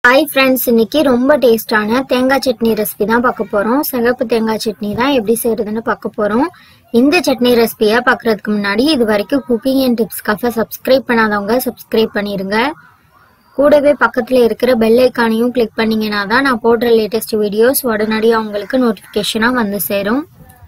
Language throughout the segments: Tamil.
ஹாய் ஃப்ரெண்ட்ஸ் இன்னைக்கு ரொம்ப டேஸ்டான தேங்காய் சட்னி ரெசிபி தான் பார்க்க போறோம் சிகப்பு தேங்காய் சட்னி தான் எப்படி செய்யறதுன்னு பார்க்க போறோம் இந்த சட்னி ரெசிபியை பார்க்கறதுக்கு முன்னாடி இது வரைக்கும் குக்கிங் அண்ட் டிப்ஸ்க்காக சப்ஸ்கிரைப் பண்ணாதவங்க சப்ஸ்கிரைப் பண்ணிருங்க கூடவே பக்கத்துல இருக்கிற பெல் ஐக்கானையும் கிளிக் பண்ணீங்கன்னா தான் நான் போடுற லேட்டஸ்ட் வீடியோஸ் உடனடியாக உங்களுக்கு நோட்டிஃபிகேஷனா வந்து சேரும்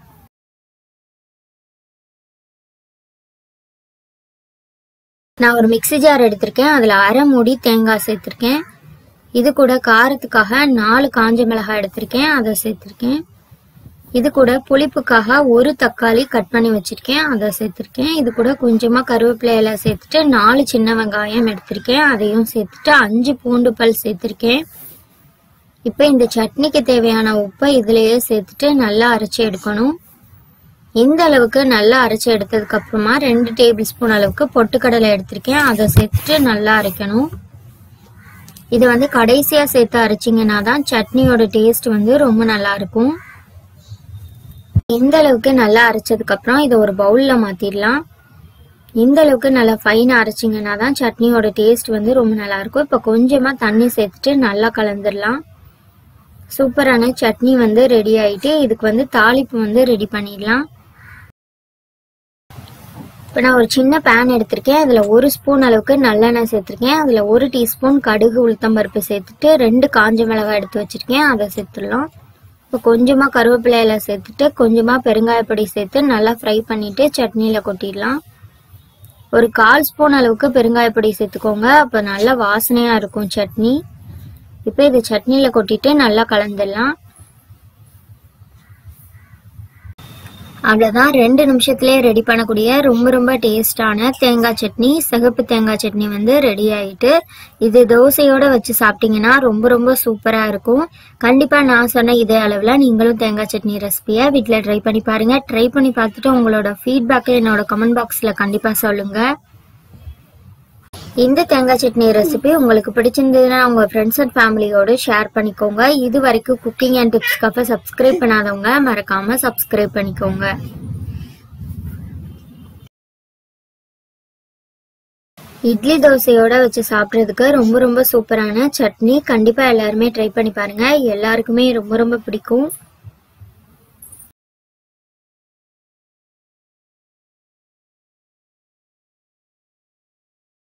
நான் ஒரு மிக்ஸி ஜார் எடுத்திருக்கேன் அதில் அரை மூடி தேங்காய் சேர்த்துருக்கேன் இது கூட காரத்துக்காக நாலு காஞ்ச மிளகாய் எடுத்திருக்கேன் அதை சேர்த்துருக்கேன் இது கூட புளிப்புக்காக ஒரு தக்காளி கட் பண்ணி வச்சிருக்கேன் அதை சேர்த்துருக்கேன் இது கூட கொஞ்சமாக கருவேப்பிலை இலை சேர்த்துட்டு நாலு சின்ன வெங்காயம் எடுத்திருக்கேன் அதையும் சேர்த்துட்டு அஞ்சு பூண்டு பல் சேர்த்துருக்கேன் இப்போ இந்த சட்னிக்கு தேவையான உப்பை இதுலயே சேர்த்துட்டு நல்லா அரைச்சி எடுக்கணும் இந்த அளவுக்கு நல்லா அரைச்சி எடுத்ததுக்கு அப்புறமா ரெண்டு டேபிள் ஸ்பூன் அளவுக்கு பொட்டுக்கடலை எடுத்திருக்கேன் அதை சேர்த்துட்டு நல்லா அரைக்கணும் இது வந்து கடைசியா சேர்த்து அரைச்சிங்கன்னா தான் சட்னியோட டேஸ்ட் வந்து ரொம்ப நல்லா இருக்கும் இந்த அளவுக்கு நல்லா அரைச்சதுக்கு அப்புறம் இதை ஒரு பவுல்ல மாத்திடலாம் இந்த அளவுக்கு நல்லா ஃபைனா அரைச்சிங்கன்னா தான் சட்னியோட டேஸ்ட் வந்து ரொம்ப நல்லா இருக்கும் இப்போ கொஞ்சமா தண்ணி சேர்த்துட்டு நல்லா கலந்துடலாம் சூப்பரான சட்னி வந்து ரெடி ஆயிட்டு இதுக்கு வந்து தாளிப்பு வந்து ரெடி பண்ணிடலாம் இப்போ நான் ஒரு சின்ன பேன் எடுத்திருக்கேன் அதில் ஒரு ஸ்பூன் அளவுக்கு நல்லெண்ணெய் சேர்த்துருக்கேன் அதில் ஒரு டீஸ்பூன் கடுகு உளுத்தம்பருப்பு சேர்த்துட்டு ரெண்டு காஞ்ச மிளகாய் எடுத்து வச்சிருக்கேன் அதை சேர்த்துடலாம் இப்போ கொஞ்சமாக கருவேப்பிலையில சேர்த்துட்டு கொஞ்சமாக பெருங்காயப்பொடி சேர்த்து நல்லா ஃப்ரை பண்ணிட்டு சட்னியில் கொட்டிடலாம் ஒரு கால் ஸ்பூன் அளவுக்கு பெருங்காயப்பொடி சேர்த்துக்கோங்க அப்போ நல்லா வாசனையாக இருக்கும் சட்னி இப்போ இது சட்னியில் கொட்டிட்டு நல்லா கலந்துடலாம் அவ்வளோதான் ரெண்டு நிமிஷத்துலேயே ரெடி பண்ணக்கூடிய ரொம்ப ரொம்ப டேஸ்டான தேங்காய் சட்னி சிகப்பு தேங்காய் சட்னி வந்து ரெடி ஆயிட்டு இது தோசையோட வச்சு சாப்பிட்டீங்கன்னா ரொம்ப ரொம்ப சூப்பராக இருக்கும் கண்டிப்பாக நான் சொன்ன இதே அளவில் நீங்களும் தேங்காய் சட்னி ரெசிபியை வீட்டில் ட்ரை பண்ணி பாருங்க ட்ரை பண்ணி பார்த்துட்டு உங்களோட ஃபீட்பேக்கை என்னோட கமெண்ட் பாக்ஸில் கண்டிப்பாக சொல்லுங்கள் இந்த தேங்காய் சட்னி ரெசிபி உங்களுக்கு பிடிச்சிருந்ததுன்னா உங்க ஃப்ரெண்ட்ஸ் அண்ட் ஃபேமிலியோட ஷேர் பண்ணிக்கோங்க இது வரைக்கும் குக்கிங் அண்ட் டிப்ஸ்க்காக சப்ஸ்கிரைப் பண்ணாதவங்க மறக்காம சப்ஸ்கிரைப் பண்ணிக்கோங்க இட்லி தோசையோட வச்சு சாப்பிட்றதுக்கு ரொம்ப ரொம்ப சூப்பரான சட்னி கண்டிப்பா எல்லாருமே ட்ரை பண்ணி பாருங்க எல்லாருக்குமே ரொம்ப ரொம்ப பிடிக்கும்